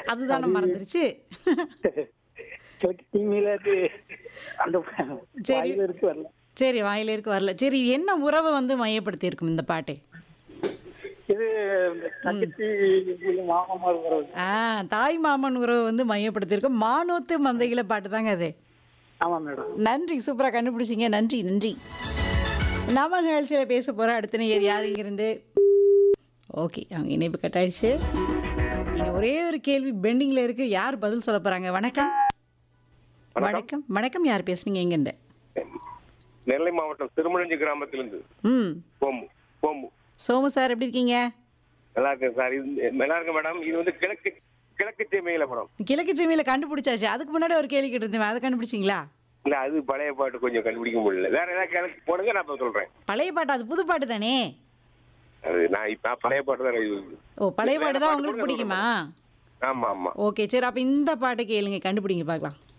அதுதானே மறந்துருச்சு கிழக்கு தீமையில அது அந்த சரி. வாயில இருக்கு வரல சரி வாயில இருக்கு வரல சரி என்ன உறவை வந்து மையப்படுத்தி இருக்கும் இந்த பாட்டு இது இந்த தங்கச்சி மாமாமார் வர்றது ஆ தாய் மாமன் உறவை வந்து மையப்படுத்தி இருக்கும் மானோத்து மந்தைகளை பாட்டு தாங்க அது ஆமா மேடம் நன்றி சூப்பரா கண்டுபிடிச்சிங்க நன்றி நன்றி நம்ம நிகழ்ச்சியில் பேச போகிற அடுத்த நேயர் யார் இங்கிருந்து ஓகே அவங்க இணைப்பு கட் ஆயிடுச்சு இனி ஒரே ஒரு கேள்வி பெண்டிங்கில் இருக்கு யார் பதில் சொல்ல போறாங்க வணக்கம் வணக்கம் வணக்கம் யார் பேசுனீங்க எங்கேருந்து நெல்லை மாவட்டம் திருமணஞ்சி கிராமத்திலிருந்து ம் கோம்பு கோம்பு சோமு சார் எப்படி இருக்கீங்க நல்லா இருக்கேன் சார் இது நல்லா இருக்கு மேடம் இது வந்து கிழக்கு கிழக்கு தீமையில படம் கிழக்கு செம்மியில் கண்டுபிடிச்சாச்சு அதுக்கு முன்னாடி ஒரு கேள்வி கேட்டிருந்தேன் அதை கண்டுபிடிச்சிங்களா இல்ல அது பழைய பாட்டு கொஞ்சம் கண்டுபிடிக்க முடியல வேற ஏதாவது கிழக்கு போடுங்க நான் இப்ப சொல்றேன் பழைய பாட்டு அது புது பாட்டு தானே அது நான் இப்ப நான் பழைய பாட்டு தான் இது ஓ பழைய வேற பாட்டு தான் பாட்டு உங்களுக்கு கூட பிடிக்குமா ஆமா ஆமா ஓகே சரி அப்போ இந்த பாட்டை கேளுங்க கண்டுபிடிங்க பார்க்கலாம்